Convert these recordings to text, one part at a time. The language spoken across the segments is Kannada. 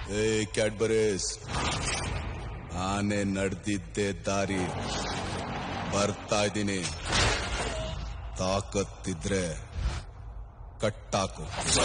ಏ ಕ್ಯಾಡ್ಬರೀಸ್ ಆನೆ ನಡೆದಿದ್ದೆ ದಾರಿ ಬರ್ತಾ ಇದ್ದೀನಿ ತಾಕತ್ತಿದ್ರೆ ಕಟ್ಟಾಕು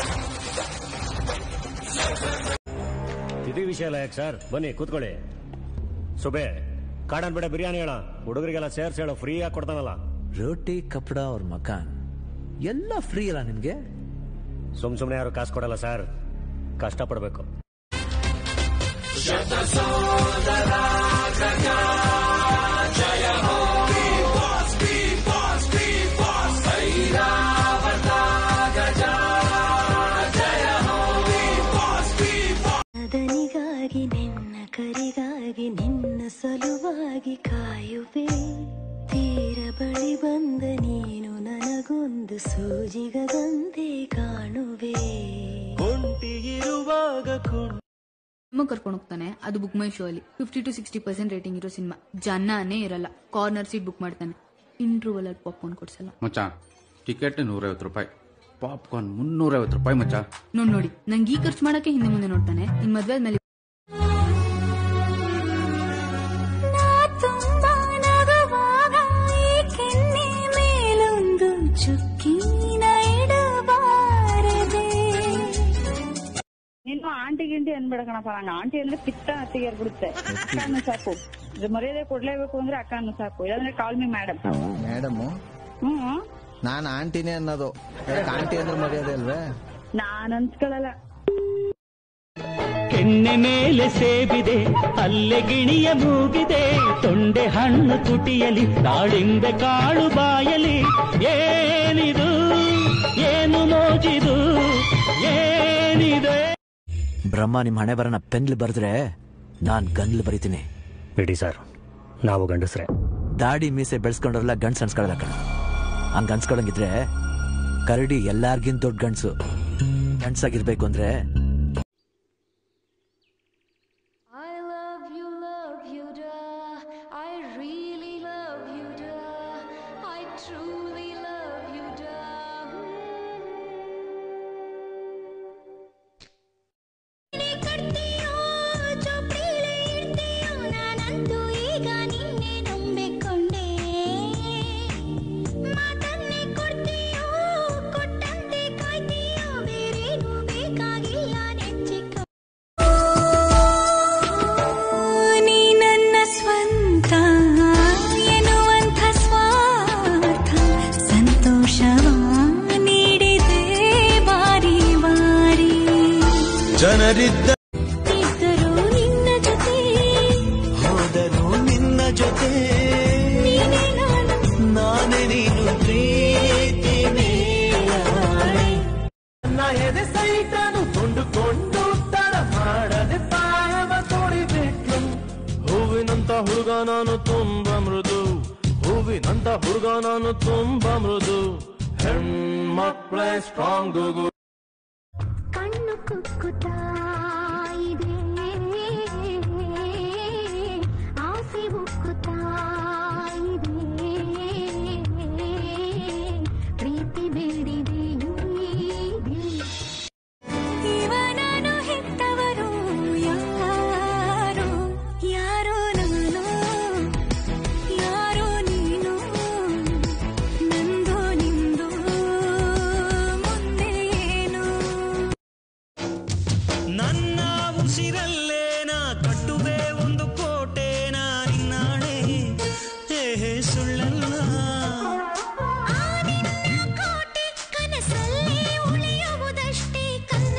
ತಿಥಿ ವಿಷಯ ಅಲ್ಲ ಯಾಕೆ ಸರ್ ಬನ್ನಿ ಕೂತ್ಕೊಳ್ಳಿ ಸುಬೆ ಕಾಡನ್ ಬೇಡ ಬಿರಿಯಾನಿ ಹೇಳ ಹುಡುಗರಿಗೆಲ್ಲ ಸೇರ್ಸ್ ಹೇಳೋ ಫ್ರೀ ಆಗಿ ಕೊಡ್ತಾನಲ್ಲ ರೋಟಿ ಕಪಡ ಅವ್ರ ಮಕಾನ್ ಎಲ್ಲ ಫ್ರೀ ಅಲ್ಲ ನಿಮ್ಗೆ ಸುಮ್ ಸುಮ್ನೆ ಯಾರು ಕಾಸು ಕೊಡಲ್ಲ ಸರ್ ಕಷ್ಟಪಡ್ಬೇಕು ಅದನಿಗಾಗಿ ನಿನ್ನ ಕರಿಗಾಗಿ ನಿನ್ನ ಸಲುವಾಗಿ ಕಾಯುವೆ ತೀರ ಬಳಿ ಬಂದ ನೀನು ನನಗೊಂದು ಸೂಜಿಗದಂತೆ ಕಾಣುವೆ ಸಿನಿಮಾ ಕರ್ಕೊಂಡು ಹೋಗ್ತಾನೆ ಅದು ಬುಕ್ ಮೈ ಶೋ ಅಲ್ಲಿ fifty to sixty percent rating ಇರೋ ಸಿನಿಮಾ ಜನನೇ ಇರಲ್ಲ ಕಾರ್ನರ್ ಸೀಟ್ ಬುಕ್ ಮಾಡ್ತಾನೆ ಇಂಟರ್ವಲ್ ಅಲ್ಲಿ ಪಾಪ್ಕಾರ್ನ್ ಕೊಡ್ಸಲ್ಲ ಮಚ್ಚ ಟಿಕೆಟ್ ನೂರೈವತ್ತು ರೂಪಾಯಿ ಪಾಪ್ಕಾರ್ನ್ ಮುನ್ನೂರೈವತ್ತು ರೂಪಾಯಿ ಮಚ್ಚ ನೋಡ್ ನೋಡಿ ನಂಗೆ ಈ ಖರ್ಚು ಮಾಡಕ್ಕೆ ಹಿಂದೆ ಮುಂದೆ ನೋಡ್ತಾನೆ ಇನ್ ಮದ್ವೆ ಆದ್ಮೇಲೆ ನಾ ತುಂಬಾ ನಗುವಾಗ ಈ ಕೆನ್ನೆ ಮೇಲೊಂದು ಚುಕ್ಕಿನ ಇಡಬಾರದೆ ನೀನು ಆಂಟಿ ಗಿಂಟಿ ಅನ್ಬೇಡ ಕಣಪ್ಪ ನಂಗೆ ಆಂಟಿ ಅಂದ್ರೆ ಪಿತ್ತ ಹತ್ತಿಗೆ ಬಿಡುತ್ತೆ ಅಕ್ಕನ್ನು ಸಾಕು ಇದು ಮರ್ಯಾದೆ ಕೊಡ್ಲೇಬೇಕು ಅಂದ್ರೆ ಅಕ್ಕನ್ನು ಸಾಕು ಇಲ್ಲಾಂದ್ರೆ ಕಾಲ್ ಮಿ ಮೇಡಮ್ ಮೇಡಮ್ ಹ್ಮ್ ನಾನು ಆಂಟಿನೇ ಅನ್ನೋದು ಯಾಕೆ ಆಂಟಿ ಅಂದ್ರೆ ಮರ್ಯಾದೆ ಅಲ್ವೇ ನಾನ್ ಅನ್ಸ್ಕೊಳಲ್ಲ ಕೆನ್ನೆ ಮೇಲೆ ಸೇಬಿದೆ ಅಲ್ಲೆ ಗಿಣಿಯ ಮೂಗಿದೆ ತೊಂಡೆ ಹಣ್ಣು ತುಟಿಯಲಿ ದಾಳಿಂಬೆ ಕಾಳು ಬಾಯಲಿ ಏನಿದು ಏನು ಮೋಜಿದು ಏನಿದೆ ಬ್ರಹ್ಮ ನಿಮ್ ಹಣೆ ಬರನ ಪೆನ್ಲ್ ಬರೆದ್ರೆ ನಾನ್ ಗನ್ಲ್ ಬರಿತೀನಿ ಬಿಡಿ ಸರ್ ನಾವು ಗಂಡಸ್ರೆ ದಾಡಿ ಮೀಸೆ ಬೆಳೆಸ್ಕೊಂಡ್ರೆಲ್ಲ ಗಂಡ್ಸ್ ಅನ್ಸ್ಕೊಳ್ಳಲ್ಲ ಕಣ ಹಂಗ ಅನ್ಸ್ಕೊಳಂಗಿದ್ರೆ ಕರಡಿ ಎಲ್ಲಾರ್ಗಿಂತ ದೊಡ್ಡ ಗಂಡ್ಸು ಗಂಡ್ಸಾಗಿರ್ಬೇಕು ಅಂದ್ರೆ I love you, love you, da. I really love you, da. I truly love you, da. ಕಟ್ತೀಯೋ ಚೋಪ್ಡಿಲೇ ಇಡ್ತೀಯೋ ನಾನಂತೂ ಈಗ ನಿನ್ನೆ ನಂಬಿಕೊಂಡೆ ಮಾತನ್ನೇ ಕೊಡ್ತೀಯೋ ಕೊಟ್ಟಂತೆ ಕಾಯ್ತೀಯೋ ಬೇರೇನು ಬೇಕಾಗಿಲ್ಲ ನೆಚ್ಚಿಕ ನೀ ನನ್ನ ಸ್ವಂತ ಎನ್ನುವಂಥ ಸ್ವಾರ್ಥ ಸಂತೋಷವ ನೀಡಿದೆ ಬಾರಿ ಬಾರಿ ಜನರಿದ್ದ ಇದ್ದರೂ ನಿನ್ನ ಜೊತೆ ಹೋದರು ನಿನ್ನ ಜೊತೆ ನೀನೇ ನಾನು ನಾನೇ ನೀನು ಪ್ರೀತಿ ಮೇಲಾಳೆ. ನನ್ನ ಎದೆ ಸೈಟನು ಕೊಂಡುಕೊಂಡು ತಡ ಮಾಡದೆ ಪಾಯವ ತೊಡಿಬಿಟ್ಲು ಹೂವಿನಂತ ಹುಡುಗ ನಾನು ತುಂಬಾ ಮೃದು ಹೂವಿನಂತ ಹುಡುಗ ನಾನು ತುಂಬಾ ಮೃದು ಹೆಣ್ಮಕ್ಳೇ ಸ್ಟ್ರಾಂಗ್ ಕಣ್ಣು ಕುಕ್ಕುತ್ತಾ ಇದೆ ಆಸೆ ಉಕ್ಕುತ್ತಾ ಇದೆ ಪ್ರೀತಿ ಬೇಡಿದೆ ಇವನನ್ನು ಹೆತ್ತವರು ಯಾರು ಯಾರೋ ನಾನು ಯಾರೋ ನೀನು ನಂದು ನಿಂದು ಮುಂದೆ ಏನು ನನ್ನ ಉಸಿರಲ್ಲೇನ ಕಟ್ಟುವೆ ಒಂದು ಕೋಟೆನ ನಿನ್ನಾಣೆ ಹೇ ಸುಳ್ಳಲ್ಲ ಆ ನಿನ್ನ ಕೋಟೆ ಕನಸಲ್ಲಿ ಉಳಿಯುವುದಷ್ಟೇ ಕನ್ನ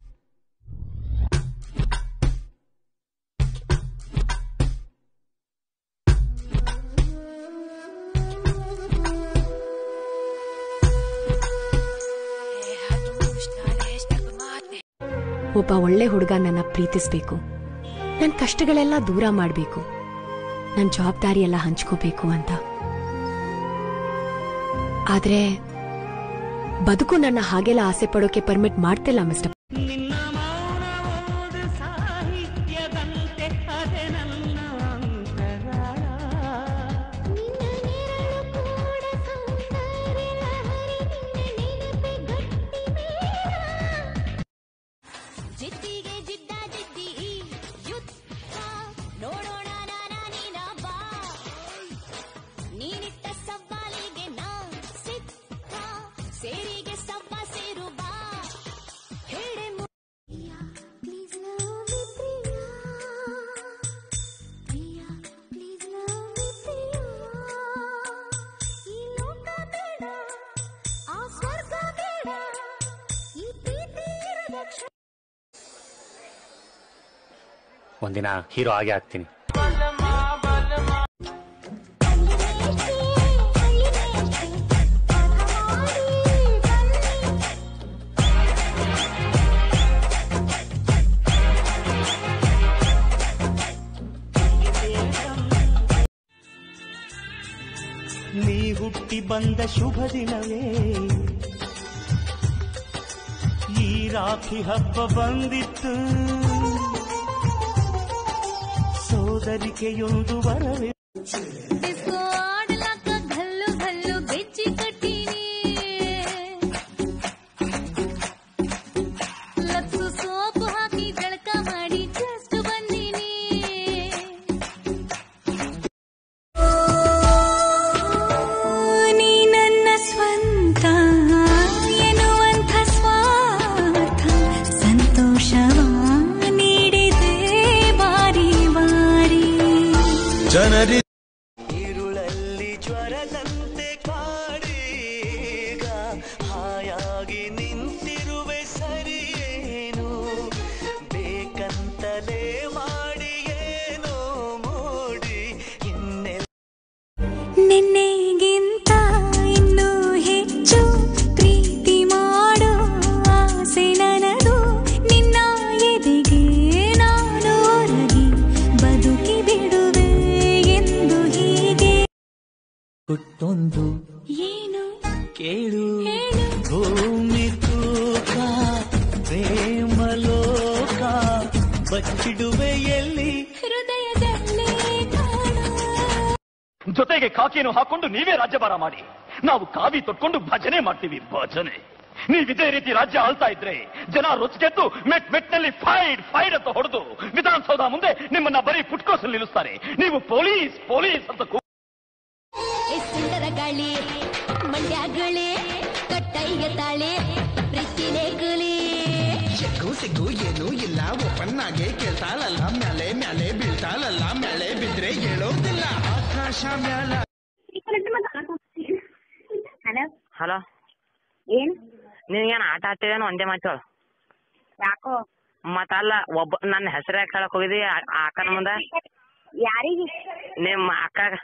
ಒಬ್ಬ ಒಳ್ಳೆ ಹುಡುಗ ನನ್ನ ಪ್ರೀತಿಸ್ಬೇಕು ನನ್ನ ಕಷ್ಟಗಳೆಲ್ಲ ದೂರ ಮಾಡಬೇಕು ನನ್ನ ಜವಾಬ್ದಾರಿ ಎಲ್ಲ ಹಂಚ್ಕೋಬೇಕು ಅಂತ ಆದ್ರೆ ಬದುಕು ನನ್ನ ಹಾಗೆಲ್ಲ ಆಸೆ ಪಡೋಕೆ ಪರ್ಮಿಟ್ ಮಾಡ್ತಿಲ್ಲ ಮಿಸ್ಟರ್ ನಿನ್ನ ಮೌನ ಓದು ಸಾಹಿತ್ಯದಂತೆ ಅದೆ ನನ್ನ ಅಂತರಾಳ ನಿನ್ನ ನೆರಳು ಕೂಡ ಸೌಂದರ್ಯ ಲಹರಿ ನಿನ್ನ ನೆನಪೆ ಗಟ್ಟಿ ಮೇಳ ಜಿದ್ದಿಗೆ ಜಿಡ್ಡ ಜಿದ್ದಿ ಒಂದಿನ ಹೀರೋ ಆಗೇ ಆಗ್ತೀನಿ ನೀ ಹುಟ್ಟಿ ಬಂದ ಶುಭ ದಿನವೇ ಈ ರಾಖಿ ಹಬ್ಬ ಬಂದಿತ್ತು ಸೋದರಿಕೆಯೊಂದು ವರವೇ ಡಿಸ್ಕೋ ಆಡ್ಲಾಕ ಘಲ್ಲು ಘಲ್ಲು ಗೆಜ್ಜಿ ಕಟ್ಟೀನಿ ಲಕ್ಸು ಸೋಪು ಹಾಕಿ ಜಳಕ ಮಾಡಿ ಜಸ್ಟ್ ಬಂದೀನಿ ನೀ ನನ್ನ ಸ್ವಂತ ಎನ್ನುವಂಥ ಸ್ವಾರ್ಥ ಸಂತೋಷವ ನೀಡಿದೆ ಬಾರಿ ಬಾರಿ ಜನರಿ ഇരുളಲ್ಲಿ ಜ್ವರದಂತೆ ಕಾಡೀಗ ಹಾಯಾಗಿ ನಿಂತಿರುವೆ ಸರಿಯೇನು ಬೇಕಂತಲೇ ಮಾಡಿ ಏನೋ ಮೋಡಿ ಇನ್ನೆಲ್ಲ ನಿನ್ನೆಗಿಂತ ಇನ್ನೂ ಹೆಚ್ಚು ಪ್ರೀತಿ ಮಾಡೋ ಆಸೆ ನನದು ನಿನ್ನ ಎದೆಗೆ ನಾನು ಒರಗಿ ಬದುಕಿ ಬಿಡುವೆ ಎಂದು ಹೀಗೆ ಕೊಟ್ಟೊಂದು ಏನು ಕೇಳು ಹೇಳು ಭೂಮಿ ತೂಕ ಪ್ರೇಮ ಲೋಕ ಬಚ್ಚಿಡುವೆ ಎಲ್ಲಿ ಹೃದಯದಲ್ಲೇ ಕಾಣೋ ಜೊತೆಗೆ ಕಾಕಿಯನ್ನು ಹಾಕೊಂಡು ನೀವೇ ರಾಜ್ಯಭಾರ ಮಾಡಿ ನಾವು ಕಾವಿ ತೊಟ್ಕೊಂಡು ಭಜನೆ ಮಾಡ್ತೀವಿ ಭಜನೆ ನೀವಿದೇ ರೀತಿ ರಾಜ್ಯ ಆಳ್ತಾ ಇದ್ರೆ ಜನ ರುಚಿಗೆದ್ದು ಮೆಟ್ ಮೆಟ್ನಲ್ಲಿ ಫೈಡ್ ಫೈಡ್ ಅಂತ ಹೊಡೆದು ವಿಧಾನಸೌಧ ಮುಂದೆ ನಿಮ್ಮನ್ನ ಬರೀ ಪುಟ್ಕೋಸಲ್ಲಿ ನಿಲ್ಲಿಸ್ತಾರೆ ನೀವು ಪೊಲೀಸ್ ಪೊಲೀಸ್ ಅಂತ ಕೂ- ಸುಂದರ ಗಾಳಿ ಮಂಡ್ಯಗಳೇ ಕಟ್ಟೈಗೆ ತಾಳೆ ಪ್ರೀತಿನೇ ಕುಲಿ ಸಿಗ್ಗು ಸಿಗ್ಗು ಏನೂ ಇಲ್ಲ ಓಪನ್ ಆಗಿ ಕೇಳ್ತಾಳಲ್ಲ ಮ್ಯಾಲೆ ಮ್ಯಾಲೆ ಬೀಳ್ತಾಳಲ್ಲ ಮ್ಯಾಲೆ ಬಿದ್ರೆ ಹೇಳೋದಿಲ್ಲ ಆಕಾಶ ಮ್ಯಾಲ ಹಲೋ ಹಲೋ ಏನ್ ನಿನಗೇನು ಆಟ ಆಡ್ತೀವೇನು ಒಂದೇ ಮಾತು ಯಾಕೋ ಮತ್ತಲ್ಲ ಒಬ್ಬ ನನ್ನ ಹೆಸರು ಯಾಕೆ ಹೇಳಕ್ ಹೋಗಿದಿ ಆ- ಆ ಅಕ್ಕನ ಮುಂದೆ ಯಾರಿಗೆ ನಿಮ್ಮ ಅಕ್ಕಾಗ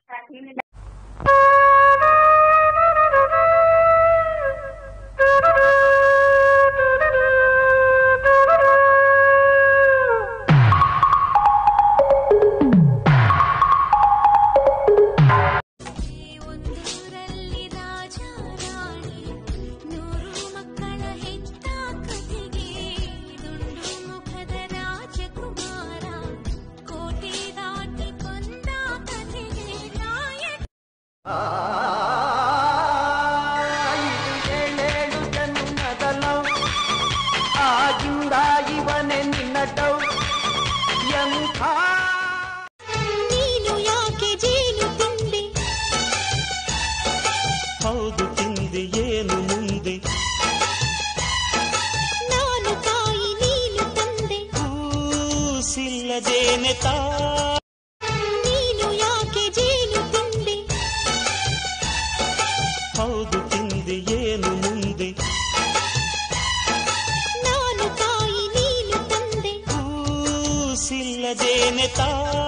ಒಂದೂರಲ್ಲಿ ರಾಜ ರಾಣಿ ನೂರು ಮಕ್ಕಳ ಹೆತ್ತ ಕಥೆಗೆ ದುಂಡು ಮುಖದ ರಾಜಕುಮಾರ ಕೋಟೆ ದಾಟಿ ಕೊಂದ ಕಥೆಗೆ ನಾಯಕ ಏಳೇಳು ಜನ್ಮದ ಲವ್ ಆಗಿಂದ ಇವನೇ ನಿನ್ನ ಡೌ ಎಂಥ ನೀನು ಯಾಕೆ ಜೇನು ತಿಂದೆ ಹೌದು ತಿಂದೆ ಏನು ಮುಂದೆ ನಾನು ತಾಯಿ ನೀನು ತಂದೆ ಕೂಸಿಲ್ಲದೇನೆ ತಾ ನೀನು ಯಾಕೆ ಜೇನು ತಿಂದೆ ಹೌದು ತಿಂದೆ ಏನು ಮುಂದೆ ನಾನು ತಾಯಿ ನೀನು ತಂದೆ ಕೂಸಿಲ್ಲದೇನೆ ತಾ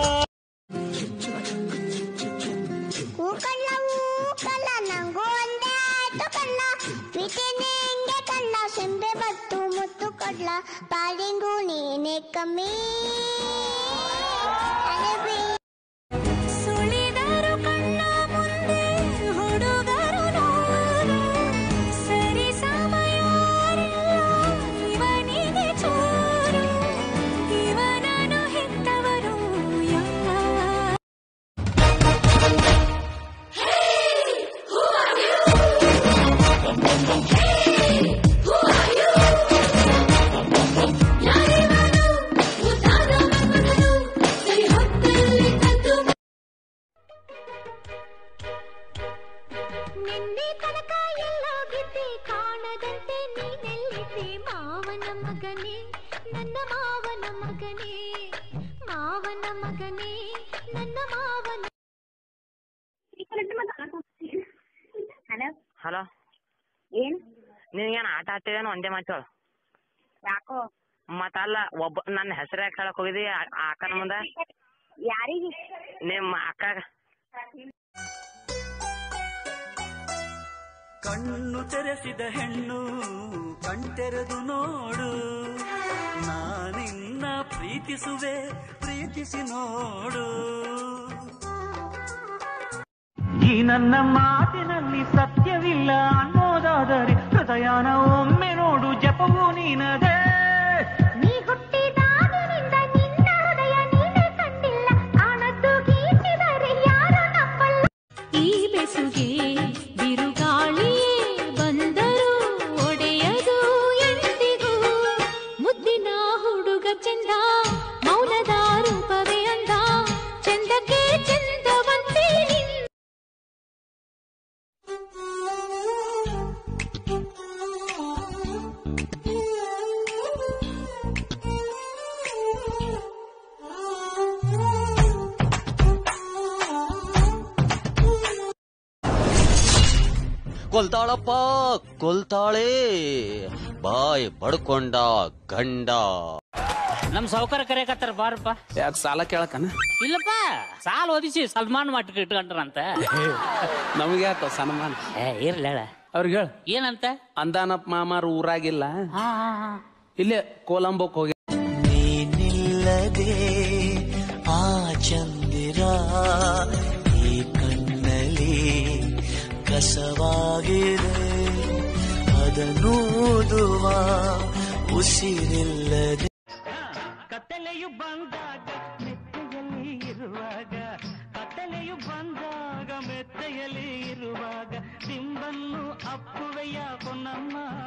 ಹೂಕಲ್ಲ ಹೂಕಲ್ಲ ನಂಗೂ ಒಂದೇ ಆಯ್ತು ಕಣ್ಣ ಪ್ರೀತಿನೇ ಹಿಂಗೆ ಕಣ್ಣ ಸೆಂಬೆ ಬತ್ತು ಮುತ್ತು ಕೊಡ್ಲ ಪಾಲಿಂಗು ನೀನೆ ಕಮ್ಮಿ ಅರೆ ಸುಳಿದರು ಕಣ್ಣ ಮುಂದೆ ಹುಡುಗರು ನೋಡು ಸರಿ ಸಮಯ ಇವನಿಗೆ ಚೂರು ಇವನನ್ನು ಹೆತ್ತವರು ಯಾರು ನಿನ್ನೆ ತನಕ ಎಲ್ಲೋಗಿದ್ದೆ ಕಾಣದಂತೆ ನೀನೆಲ್ಲಿದ್ದೆ ಮಾವನ ಮಗನೇ ನನ್ನ ಮಾವನ ಮಗನೇ ಮಾವನ ಮಗನೇ ನನ್ನ ಮಾವನ ಹಲೋ ಹಲೋ ಏನ್ ನಿನಗೇನು ಆಟ ಆಡ್ತೀವೇನು ಒಂದೇ ಮಾತು ಯಾಕೋ ಮತ್ತ ಅಲ್ಲ ಒಬ್ಬ ನನ್ನ ಹೆಸರು ಯಾಕೆ ಹೇಳಕ್ ಹೋಗಿದಿ ಆ ಆ ಅಕ್ಕನ ಮುಂದ ಯಾರಿಗೆ ನಿಮ್ಮ ಅಕ್ಕಾಗ ಕಣ್ಣು ತೆರೆಸಿದ ಹೆಣ್ಣು ಕಣ್ತೆರೆದು ನೋಡು ನಾನಿನ್ನ ಪ್ರೀತಿಸುವೆ ಪ್ರೀತಿಸಿ ನೋಡು ಈ ನನ್ನ ಮಾತಿನಲ್ಲಿ ಸತ್ಯವಿಲ್ಲ ಅನ್ನೋದಾದರೆ ಹೃದಯನ ಒಮ್ಮೆ ನೋಡು ಜಪವು ನೀನದೇ ನೀ ಹುಟ್ಟಿದಾಗಿನಿಂದ ನಿನ್ನ ಹೃದಯ ನೀನೇ ಕಂಡಿಲ್ಲ ಕಾಣದ್ದು ಗೀಚಿದರೆ ಯಾರು ನಂಬಲ್ಲ ಈ ಬೆಸುಗೆ ಬಿರುಗಾಳಿಯೇ ಬಂದರು ಒಡೆಯದು ಎಂದಿಗೂ ಮುದ್ದಿನ ಹುಡುಗ ಚಂದ ಮೌನದ ರೂಪವೇ ಅಂದ ಚಂದಕ್ಕೆ ಚಂದವಂತೆ ನಿನ್ನ ಕೊಲ್ತಾಳಪ್ಪ ಕೊಲ್ತಾಳೆ ಬಾಯ್ ಬಡ್ಕೊಂಡ ಗಂಡ ನಮ್ ಸಾವುಕಾರ ಕರೆಯಕತ್ತಾರ ಬಾರಪ್ಪ ಯಾಕೆ ಸಾಲ ಕೇಳಕನ ಇಲ್ಲಪ್ಪ ಸಾಲ ಓದಿಸಿ ಸಲ್ಮಾನ್ ಮಟ್ಟ ಇಟ್ಕೊಂಡ್ರಂತ ನಮಗೆ ಯಾಕ ಸನ್ಮಾನ ಏ ಇರ್ಲಿ ಹೇಳ ಅವ್ರಿಗೆ ಹೇಳ ಏನಂತ ಅಂದಾನಪ್ಪ ಮಾಮಾರು ಊರಾಗಿಲ್ಲ ಇಲ್ಲೇ ಕೋಲಂಬೋಕ್ ಹೋಗಿ ನೀನಿಲ್ಲದೆ ಆ ಚಂದಿರ ಈ ಕಣ್ಣಲ್ಲಿ ಕಸವಾಗಿದೆ ಅದನ್ನೂದುವ ಉಸಿರಿಲ್ಲದೆ ಕತ್ತಲೆಯು ಬಂದಾಗ ಮೆತ್ತೆಯಲ್ಲಿ ಇರುವಾಗ ಕತ್ತಲೆಯು ಬಂದಾಗ ಮೆತ್ತೆಯಲ್ಲಿ ಇರುವಾಗ ದಿಂಬನ್ನು ಅಪ್ಪುವೆಯ ಕೊನ್ನಮ್ಮ